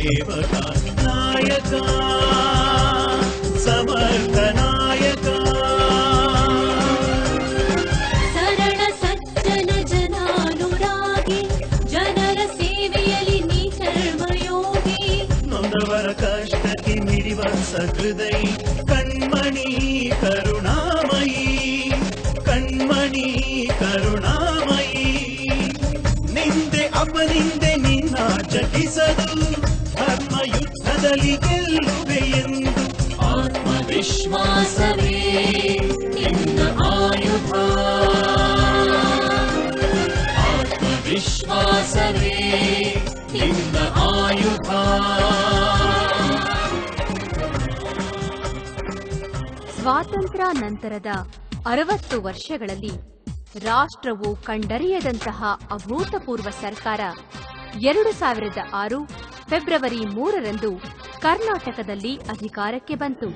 ಸೇವಕ ನಾಯಕ ಸಮರ್ಥ ನಾಯಕ ಸರಳ ಸಜ್ಜನ ಜನಾನುರಾಗಿ ಜನರ ಸೇವೆಯಲ್ಲಿ ನೀ ಕರ್ಮಯೋಗಿ ನೊಂದವರ ಕಷ್ಟಕ್ಕೆ ಮಿಡಿವ ಸಹೃದಯಿ ಕಣ್ಮಣಿ ಕರುಣಾಮಯಿ ಕಣ್ಮಣಿ ಕರುಣಾಮಯಿ ನಿಂದೆ ಅಪನಿಂದೆ ನಿನ್ನ ಚಟಿಸದು ಧರ್ಮ ಯುದ್ಧದಲ್ಲಿ ಗೆಲ್ಲುವೆ ಎಂದು ಆತ್ಮವಿಶ್ವಾಸವೇ ನಿನ್ನ ಆಯುಧ ಆತ್ಮವಿಶ್ವಾಸವೇ ನಿನ್ನ ಆಯುಧ ಸ್ವಾತಂತ್ರ್ಯ ನಂತರದ ಅರವತ್ತು ವರ್ಷಗಳಲ್ಲಿ ರಾಷ್ಟ್ರವು ಕಂಡರಿಯದಂತಹ ಅಭೂತಪೂರ್ವ ಸರ್ಕಾರ ಎರಡು ಸಾವಿರದ ಆರು ಫೆಬ್ರವರಿ ಮೂರರಂದು ಕರ್ನಾಟಕದಲ್ಲಿ ಅಧಿಕಾರಕ್ಕೆ ಬಂತು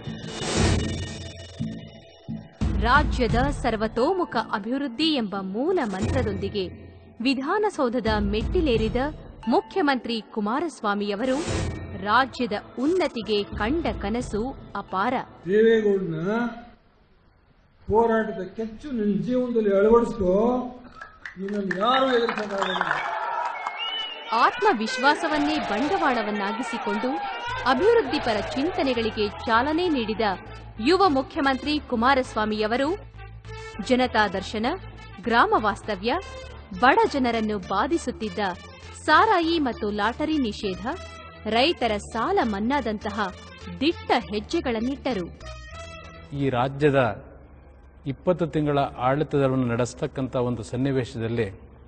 ರಾಜ್ಯದ ಸರ್ವತೋಮುಖ ಅಭಿವೃದ್ಧಿ ಎಂಬ ಮೂಲ ಮಂತ್ರದೊಂದಿಗೆ ವಿಧಾನಸೌಧದ ಮೆಟ್ಟಿಲೇರಿದ ಮುಖ್ಯಮಂತ್ರಿ ಕುಮಾರಸ್ವಾಮಿಯವರು ರಾಜ್ಯದ ಉನ್ನತಿಗೆ ಕಂಡ ಕನಸು ಅಪಾರ ದೇವೇಗೌಡನ ಹೋರಾಟದ ಕೆಚ್ಚು ನಿನ್ನ ಜೀವನದಲ್ಲಿ ಅಳವಡಿಸ್ಕೋ ನಿನ್ನನ್ನು ಯಾರು ಎದುರಿಸೋಕ್ಕಾಗಲ್ಲ ಆತ್ಮವಿಶ್ವಾಸವನ್ನೇ ಬಂಡವಾಳವನ್ನಾಗಿಸಿಕೊಂಡು ಅಭಿವೃದ್ಧಿಪರ ಚಿಂತನೆಗಳಿಗೆ ಚಾಲನೆ ನೀಡಿದ ಯುವ ಮುಖ್ಯಮಂತ್ರಿ ಕುಮಾರಸ್ವಾಮಿಯವರು ಜನತಾ ದರ್ಶನ ಗ್ರಾಮ ವಾಸ್ತವ್ಯ ಬಡ ಜನರನ್ನು ಬಾಧಿಸುತ್ತಿದ್ದ ಸಾರಾಯಿ ಮತ್ತು ಲಾಟರಿ ನಿಷೇಧ ರೈತರ ಸಾಲ ಮನ್ನಾದಂತಹ ದಿಟ್ಟ ಹೆಜ್ಜೆಗಳನ್ನಿಟ್ಟರು ಈ ರಾಜ್ಯದ ಇಪ್ಪತ್ತು ತಿಂಗಳ ಆಡಳಿತವನ್ನು ನಡೆಸ್ತಕ್ಕಂಥ ಒಂದು ಸನ್ನಿವೇಶದಲ್ಲಿ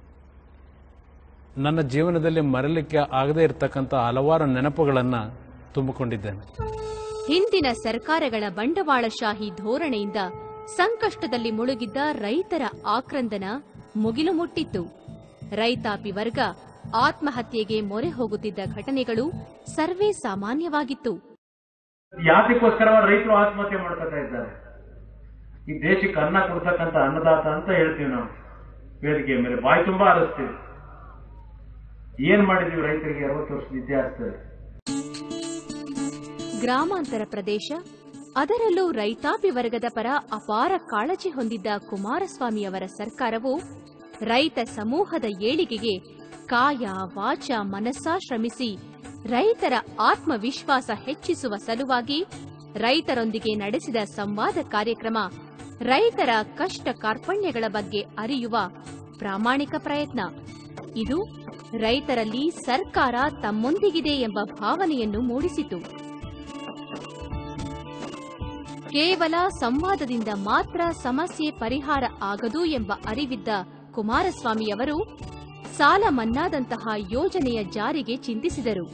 ನನ್ನ ಜೀವನದಲ್ಲಿ ಮರಲಿಕ್ಕೆ ಆಗದೇ ಇರತಕ್ಕಂಥ ಹಲವಾರು ನೆನಪುಗಳನ್ನು ತುಂಬಿಕೊಂಡಿದ್ದೇನೆ ಹಿಂದಿನ ಸರ್ಕಾರಗಳ ಬಂಡವಾಳಶಾಹಿ ಧೋರಣೆಯಿಂದ ಸಂಕಷ್ಟದಲ್ಲಿ ಮುಳುಗಿದ್ದ ರೈತರ ಆಕ್ರಂದನ ಮುಗಿಲು ಮುಟ್ಟಿತ್ತು ರೈತಾಪಿ ವರ್ಗ ಆತ್ಮಹತ್ಯೆಗೆ ಮೊರೆ ಹೋಗುತ್ತಿದ್ದ ಘಟನೆಗಳು ಸರ್ವೇ ಸಾಮಾನ್ಯವಾಗಿತ್ತು ಯಾತಕ್ಕೋಸ್ಕರ ರೈತರು ಆತ್ಮಹತ್ಯೆ ಮಾಡ್ಕೊತಾ ಇದ್ದಾರೆ ಈ ದೇಶಕ್ಕೆ ಅನ್ನ ಕೊಡ್ತಕ್ಕಂಥ ಅನ್ನದಾತ ಅಂತ ಹೇಳ್ತೀವಿ ನಾವು ವೇದಿಕೆ ಮೇಲೆ ಬಾಯಿ ತುಂಬಾ ಹರಿಸ್ತೀವಿ ಏನ್ ಮಾಡಿದೀವಿ ರೈತರಿಗೆ ಅರವತ್ತು ವರ್ಷದ ಇತಿಹಾಸದಲ್ಲಿ ಗ್ರಾಮಾಂತರ ಪ್ರದೇಶ ಅದರಲ್ಲೂ ರೈತಾಪಿ ವರ್ಗದ ಪರ ಅಪಾರ ಕಾಳಜಿ ಹೊಂದಿದ್ದ ಕುಮಾರಸ್ವಾಮಿಯವರ ಸರ್ಕಾರವು ರೈತ ಸಮೂಹದ ಏಳಿಗೆಗೆ ಕಾಯ ವಾಚ ಮನಸ್ಸಾ ಶ್ರಮಿಸಿ ರೈತರ ಆತ್ಮವಿಶ್ವಾಸ ಹೆಚ್ಚಿಸುವ ಸಲುವಾಗಿ ರೈತರೊಂದಿಗೆ ನಡೆಸಿದ ಸಂವಾದ ಕಾರ್ಯಕ್ರಮ ರೈತರ ಕಷ್ಟ ಕಾರ್ಪಣ್ಯಗಳ ಬಗ್ಗೆ ಅರಿಯುವ ಪ್ರಾಮಾಣಿಕ ಪ್ರಯತ್ನ ಇದು ರೈತರಲ್ಲಿ ಸರ್ಕಾರ ತಮ್ಮೊಂದಿಗಿದೆ ಎಂಬ ಭಾವನೆಯನ್ನು ಮೂಡಿಸಿತು ಕೇವಲ ಸಂವಾದದಿಂದ ಮಾತ್ರ ಸಮಸ್ಯೆ ಪರಿಹಾರ ಆಗದು ಎಂಬ ಅರಿವಿದ್ದ ಕುಮಾರಸ್ವಾಮಿಯವರು ಸಾಲ ಮನ್ನಾದಂತಹ ಯೋಜನೆಯ ಜಾರಿಗೆ ಚಿಂತಿಸಿದರು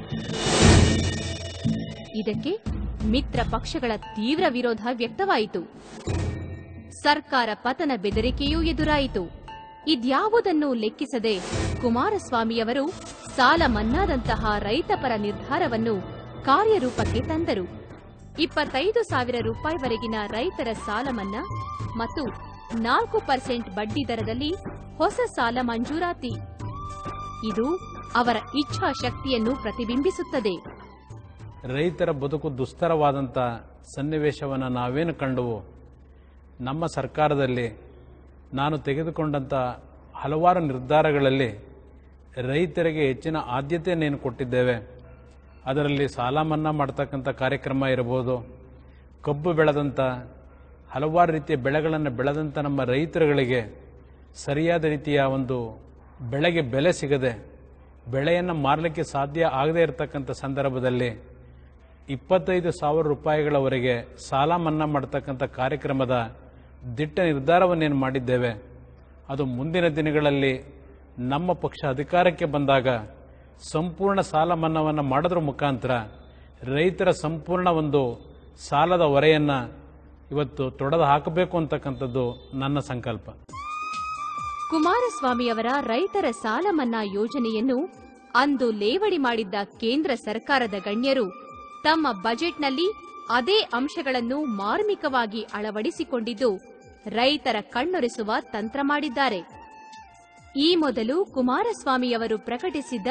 ಇದಕ್ಕೆ ಮಿತ್ರ ಪಕ್ಷಗಳ ತೀವ್ರ ವಿರೋಧ ವ್ಯಕ್ತವಾಯಿತು ಸರ್ಕಾರ ಪತನ ಬೆದರಿಕೆಯೂ ಎದುರಾಯಿತು ಇದ್ಯಾವುದನ್ನೂ ಲೆಕ್ಕಿಸದೆ ಕುಮಾರಸ್ವಾಮಿಯವರು ಸಾಲ ಮನ್ನಾದಂತಹ ರೈತಪರ ನಿರ್ಧಾರವನ್ನು ಕಾರ್ಯರೂಪಕ್ಕೆ ತಂದರು ಇಪ್ಪತ್ತೈದು ಸಾವಿರ ರೂಪಾಯಿವರೆಗಿನ ರೈತರ ಸಾಲ ಮನ್ನಾ ಮತ್ತು ನಾಲ್ಕು ಪರ್ಸೆಂಟ್ ಬಡ್ಡಿ ದರದಲ್ಲಿ ಹೊಸ ಸಾಲ ಮಂಜೂರಾತಿ ಇದು ಅವರ ಇಚ್ಛಾಶಕ್ತಿಯನ್ನು ಪ್ರತಿಬಿಂಬಿಸುತ್ತದೆ ರೈತರ ಬದುಕು ದುಸ್ತರವಾದಂಥ ಸನ್ನಿವೇಶವನ್ನು ನಾವೇನು ಕಂಡವು ನಮ್ಮ ಸರ್ಕಾರದಲ್ಲಿ ನಾನು ತೆಗೆದುಕೊಂಡಂಥ ಹಲವಾರು ನಿರ್ಧಾರಗಳಲ್ಲಿ ರೈತರಿಗೆ ಹೆಚ್ಚಿನ ಆದ್ಯತೆಯನ್ನೇನು ಕೊಟ್ಟಿದ್ದೇವೆ ಅದರಲ್ಲಿ ಸಾಲ ಮನ್ನಾ ಮಾಡ್ತಕ್ಕಂಥ ಕಾರ್ಯಕ್ರಮ ಇರಬಹುದು ಕಬ್ಬು ಬೆಳೆದಂಥ ಹಲವಾರು ರೀತಿಯ ಬೆಳೆಗಳನ್ನು ಬೆಳೆದಂಥ ನಮ್ಮ ರೈತರುಗಳಿಗೆ ಸರಿಯಾದ ರೀತಿಯ ಒಂದು ಬೆಳೆಗೆ ಬೆಲೆ ಸಿಗದೆ ಬೆಳೆಯನ್ನು ಮಾರಲಿಕ್ಕೆ ಸಾಧ್ಯ ಆಗದೇ ಇರತಕ್ಕಂಥ ಸಂದರ್ಭದಲ್ಲಿ ಇಪ್ಪತ್ತೈದು ಸಾವಿರ ರೂಪಾಯಿಗಳವರೆಗೆ ಸಾಲ ಮನ್ನಾ ಮಾಡ್ತಕ್ಕಂಥ ಕಾರ್ಯಕ್ರಮದ ದಿಟ್ಟ ನಿರ್ಧಾರವನ್ನೇನು ಮಾಡಿದ್ದೇವೆ ಅದು ಮುಂದಿನ ದಿನಗಳಲ್ಲಿ ನಮ್ಮ ಪಕ್ಷ ಅಧಿಕಾರಕ್ಕೆ ಬಂದಾಗ ಸಂಪೂರ್ಣ ಸಾಲ ಮನ್ನಾವನ್ನು ಮಾಡೋದ್ರ ಮುಖಾಂತರ ರೈತರ ಸಂಪೂರ್ಣ ಒಂದು ಸಾಲದ ಹೊರೆಯನ್ನು ಇವತ್ತು ತೊಡೆದು ಹಾಕಬೇಕು ಅಂತಕ್ಕಂಥದ್ದು ನನ್ನ ಸಂಕಲ್ಪ ಕುಮಾರಸ್ವಾಮಿಯವರ ರೈತರ ಸಾಲ ಮನ್ನಾ ಯೋಜನೆಯನ್ನು ಅಂದು ಲೇವಡಿ ಮಾಡಿದ್ದ ಕೇಂದ್ರ ಸರ್ಕಾರದ ಗಣ್ಯರು ತಮ್ಮ ಬಜೆಟ್ನಲ್ಲಿ ಅದೇ ಅಂಶಗಳನ್ನು ಮಾರ್ಮಿಕವಾಗಿ ಅಳವಡಿಸಿಕೊಂಡಿದ್ದು ರೈತರ ಕಣ್ಣೊರೆಸುವ ತಂತ್ರ ಮಾಡಿದ್ದಾರೆ ಈ ಮೊದಲು ಕುಮಾರಸ್ವಾಮಿಯವರು ಪ್ರಕಟಿಸಿದ್ದ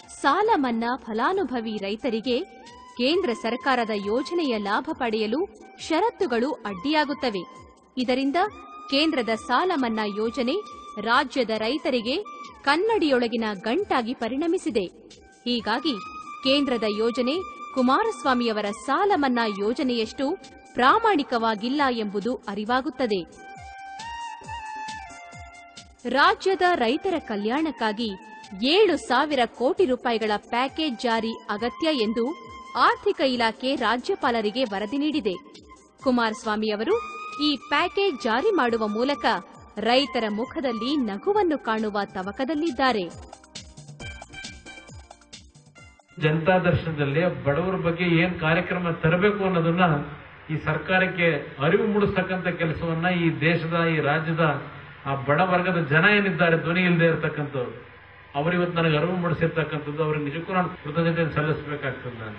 ಸಾಲ ಮನ್ನಾ ಫಲಾನುಭವಿ ರೈತರಿಗೆ ಕೇಂದ್ರ ಸರ್ಕಾರದ ಯೋಜನೆಯ ಲಾಭ ಪಡೆಯಲು ಷರತ್ತುಗಳು ಅಡ್ಡಿಯಾಗುತ್ತವೆ ಇದರಿಂದ ಕೇಂದ್ರದ ಸಾಲ ಮನ್ನಾ ಯೋಜನೆ ರಾಜ್ಯದ ರೈತರಿಗೆ ಕನ್ನಡಿಯೊಳಗಿನ ಗಂಟಾಗಿ ಪರಿಣಮಿಸಿದೆ ಹೀಗಾಗಿ ಕೇಂದ್ರದ ಯೋಜನೆ ಕುಮಾರಸ್ವಾಮಿಯವರ ಸಾಲ ಮನ್ನಾ ಯೋಜನೆಯಷ್ಟು ಪ್ರಾಮಾಣಿಕವಾಗಿಲ್ಲ ಎಂಬುದು ಅರಿವಾಗುತ್ತದೆ ರಾಜ್ಯದ ರೈತರ ಕಲ್ಯಾಣಕ್ಕಾಗಿ ಏಳು ಸಾವಿರ ಕೋಟಿ ರೂಪಾಯಿಗಳ ಪ್ಯಾಕೇಜ್ ಜಾರಿ ಅಗತ್ಯ ಎಂದು ಆರ್ಥಿಕ ಇಲಾಖೆ ರಾಜ್ಯಪಾಲರಿಗೆ ವರದಿ ನೀಡಿದೆ ಕುಮಾರಸ್ವಾಮಿ ಅವರು ಈ ಪ್ಯಾಕೇಜ್ ಜಾರಿ ಮಾಡುವ ಮೂಲಕ ರೈತರ ಮುಖದಲ್ಲಿ ನಗುವನ್ನು ಕಾಣುವ ತವಕದಲ್ಲಿದ್ದಾರೆ ಜನತಾ ದರ್ಶನದಲ್ಲಿ ಬಡವರ ಬಗ್ಗೆ ಏನ್ ಕಾರ್ಯಕ್ರಮ ತರಬೇಕು ಅನ್ನೋದನ್ನ ಈ ಸರ್ಕಾರಕ್ಕೆ ಅರಿವು ಮೂಡಿಸ್ತಕ್ಕಂಥ ಕೆಲಸವನ್ನ ಈ ದೇಶದ ಈ ರಾಜ್ಯದ ಆ ಬಡ ವರ್ಗದ ಜನ ಏನಿದ್ದಾರೆ ಧ್ವನಿ ಇಲ್ಲದೆ ಇರತಕ್ಕಂಥವ್ರು ಅವರು ಇವತ್ತು ನನಗೆ ಅರಿವು ಮೂಡಿಸಿರ್ತಕ್ಕಂಥದ್ದು ಅವ್ರಿಗೆ ನಿಜಕ್ಕೂ ನಾನು ಕೃತಜ್ಞತೆ ಸಲ್ಲಿಸಬೇಕಾಗ್ತದೆ ನಾನು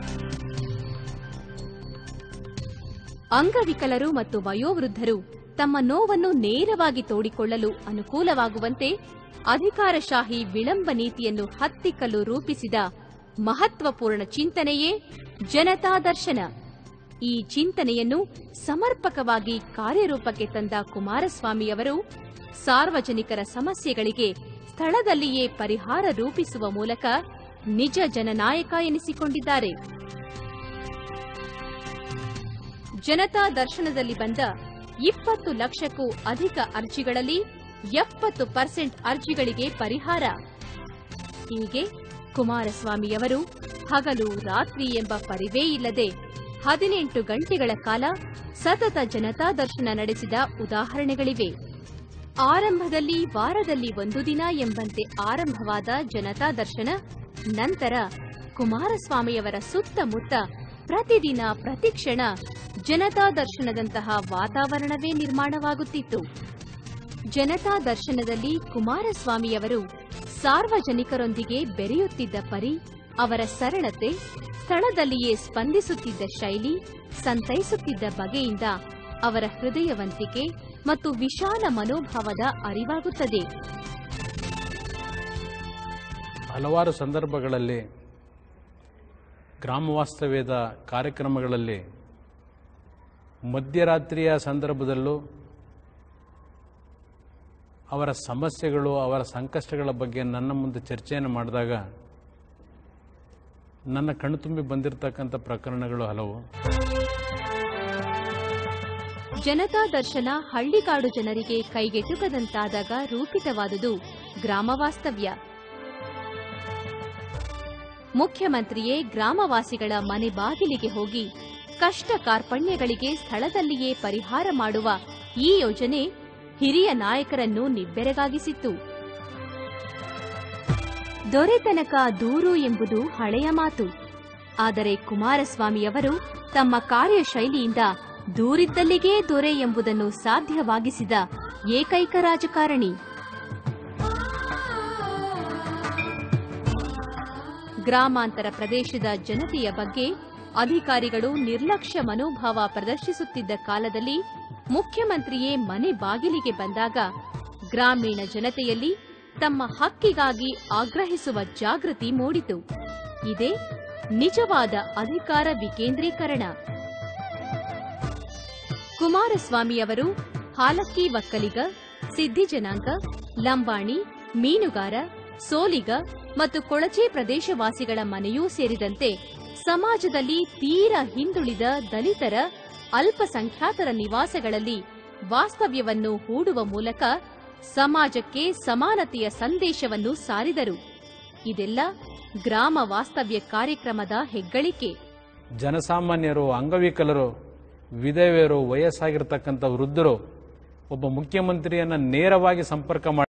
ಅಂಗವಿಕಲರು ಮತ್ತು ವಯೋವೃದ್ಧರು ತಮ್ಮ ನೋವನ್ನು ನೇರವಾಗಿ ತೋಡಿಕೊಳ್ಳಲು ಅನುಕೂಲವಾಗುವಂತೆ ಅಧಿಕಾರಶಾಹಿ ವಿಳಂಬ ನೀತಿಯನ್ನು ಹತ್ತಿಕ್ಕಲು ರೂಪಿಸಿದ ಮಹತ್ವಪೂರ್ಣ ಚಿಂತನೆಯೇ ಜನತಾ ದರ್ಶನ ಈ ಚಿಂತನೆಯನ್ನು ಸಮರ್ಪಕವಾಗಿ ಕಾರ್ಯರೂಪಕ್ಕೆ ತಂದ ಕುಮಾರಸ್ವಾಮಿಯವರು ಸಾರ್ವಜನಿಕರ ಸಮಸ್ಯೆಗಳಿಗೆ ಸ್ಥಳದಲ್ಲಿಯೇ ಪರಿಹಾರ ರೂಪಿಸುವ ಮೂಲಕ ನಿಜ ಜನನಾಯಕ ಎನಿಸಿಕೊಂಡಿದ್ದಾರೆ ಜನತಾ ದರ್ಶನದಲ್ಲಿ ಬಂದ ಇಪ್ಪತ್ತು ಲಕ್ಷಕ್ಕೂ ಅಧಿಕ ಅರ್ಜಿಗಳಲ್ಲಿ ಎಪ್ಪತ್ತು ಪರ್ಸೆಂಟ್ ಅರ್ಜಿಗಳಿಗೆ ಪರಿಹಾರ ಹೀಗೆ ಕುಮಾರಸ್ವಾಮಿಯವರು ಹಗಲು ರಾತ್ರಿ ಎಂಬ ಪರಿವೇ ಇಲ್ಲದೆ ಹದಿನೆಂಟು ಗಂಟೆಗಳ ಕಾಲ ಸತತ ಜನತಾ ದರ್ಶನ ನಡೆಸಿದ ಉದಾಹರಣೆಗಳಿವೆ ಆರಂಭದಲ್ಲಿ ವಾರದಲ್ಲಿ ಒಂದು ದಿನ ಎಂಬಂತೆ ಆರಂಭವಾದ ಜನತಾ ದರ್ಶನ ನಂತರ ಕುಮಾರಸ್ವಾಮಿಯವರ ಸುತ್ತಮುತ್ತ ಪ್ರತಿದಿನ ಪ್ರತಿಕ್ಷಣ ಜನತಾ ದರ್ಶನದಂತಹ ವಾತಾವರಣವೇ ನಿರ್ಮಾಣವಾಗುತ್ತಿತ್ತು ಜನತಾ ದರ್ಶನದಲ್ಲಿ ಕುಮಾರಸ್ವಾಮಿಯವರು ಸಾರ್ವಜನಿಕರೊಂದಿಗೆ ಬೆರೆಯುತ್ತಿದ್ದ ಪರಿ ಅವರ ಸರಳತೆ ಸ್ಥಳದಲ್ಲಿಯೇ ಸ್ಪಂದಿಸುತ್ತಿದ್ದ ಶೈಲಿ ಸಂತೈಸುತ್ತಿದ್ದ ಬಗೆಯಿಂದ ಅವರ ಹೃದಯವಂತಿಕೆ ಮತ್ತು ವಿಶಾಲ ಮನೋಭಾವದ ಅರಿವಾಗುತ್ತದೆ ಹಲವಾರು ಸಂದರ್ಭಗಳಲ್ಲಿ ಗ್ರಾಮ ವಾಸ್ತವ್ಯದ ಕಾರ್ಯಕ್ರಮಗಳಲ್ಲಿ ಮಧ್ಯರಾತ್ರಿಯ ಸಂದರ್ಭದಲ್ಲೂ ಅವರ ಸಮಸ್ಯೆಗಳು ಅವರ ಸಂಕಷ್ಟಗಳ ಬಗ್ಗೆ ನನ್ನ ಮುಂದೆ ಚರ್ಚೆಯನ್ನು ಮಾಡಿದಾಗ ನನ್ನ ಕಣ್ತುಂಬಿ ಬಂದಿರತಕ್ಕಂಥ ಪ್ರಕರಣಗಳು ಹಲವು ಜನತಾ ದರ್ಶನ ಹಳ್ಳಿಗಾಡು ಜನರಿಗೆ ಕೈಗೆಟುಕದಂತಾದಾಗ ರೂಪಿತವಾದುದು ಗ್ರಾಮ ವಾಸ್ತವ್ಯ ಮುಖ್ಯಮಂತ್ರಿಯೇ ಗ್ರಾಮವಾಸಿಗಳ ಮನೆ ಬಾಗಿಲಿಗೆ ಹೋಗಿ ಕಷ್ಟ ಕಾರ್ಪಣ್ಯಗಳಿಗೆ ಸ್ಥಳದಲ್ಲಿಯೇ ಪರಿಹಾರ ಮಾಡುವ ಈ ಯೋಜನೆ ಹಿರಿಯ ನಾಯಕರನ್ನು ನಿಬ್ಬೆರಗಾಗಿಸಿತ್ತು ದೊರೆತನಕ ದೂರು ಎಂಬುದು ಹಳೆಯ ಮಾತು ಆದರೆ ಕುಮಾರಸ್ವಾಮಿಯವರು ತಮ್ಮ ಕಾರ್ಯಶೈಲಿಯಿಂದ ದೂರಿದ್ದಲ್ಲಿಗೇ ದೊರೆ ಎಂಬುದನ್ನು ಸಾಧ್ಯವಾಗಿಸಿದ ಏಕೈಕ ರಾಜಕಾರಣಿ ಗ್ರಾಮಾಂತರ ಪ್ರದೇಶದ ಜನತೆಯ ಬಗ್ಗೆ ಅಧಿಕಾರಿಗಳು ನಿರ್ಲಕ್ಷ್ಯ ಮನೋಭಾವ ಪ್ರದರ್ಶಿಸುತ್ತಿದ್ದ ಕಾಲದಲ್ಲಿ ಮುಖ್ಯಮಂತ್ರಿಯೇ ಮನೆ ಬಾಗಿಲಿಗೆ ಬಂದಾಗ ಗ್ರಾಮೀಣ ಜನತೆಯಲ್ಲಿ ತಮ್ಮ ಹಕ್ಕಿಗಾಗಿ ಆಗ್ರಹಿಸುವ ಜಾಗೃತಿ ಮೂಡಿತು ಇದೇ ನಿಜವಾದ ಅಧಿಕಾರ ವಿಕೇಂದ್ರೀಕರಣ ಕುಮಾರಸ್ವಾಮಿಯವರು ಹಾಲಕ್ಕಿ ಒಕ್ಕಲಿಗ ಸಿದ್ಧಿ ಜನಾಂಗ ಲಂಬಾಣಿ ಮೀನುಗಾರ ಸೋಲಿಗ ಮತ್ತು ಕೊಳಚೆ ಪ್ರದೇಶವಾಸಿಗಳ ಮನೆಯೂ ಸೇರಿದಂತೆ ಸಮಾಜದಲ್ಲಿ ತೀರ ಹಿಂದುಳಿದ ದಲಿತರ ಅಲ್ಪಸಂಖ್ಯಾತರ ನಿವಾಸಗಳಲ್ಲಿ ವಾಸ್ತವ್ಯವನ್ನು ಹೂಡುವ ಮೂಲಕ ಸಮಾಜಕ್ಕೆ ಸಮಾನತೆಯ ಸಂದೇಶವನ್ನು ಸಾರಿದರು ಇದೆಲ್ಲ ಗ್ರಾಮ ವಾಸ್ತವ್ಯ ಕಾರ್ಯಕ್ರಮದ ಹೆಗ್ಗಳಿಕೆ ಜನಸಾಮಾನ್ಯರು ಅಂಗವಿಕಲರು ವಿಧವೆಯರು ವಯಸ್ಸಾಗಿರ್ತಕ್ಕಂಥ ವೃದ್ಧರು ಒಬ್ಬ ಮುಖ್ಯಮಂತ್ರಿಯನ್ನ ನೇರವಾಗಿ ಸಂಪರ್ಕ ಮಾಡಿ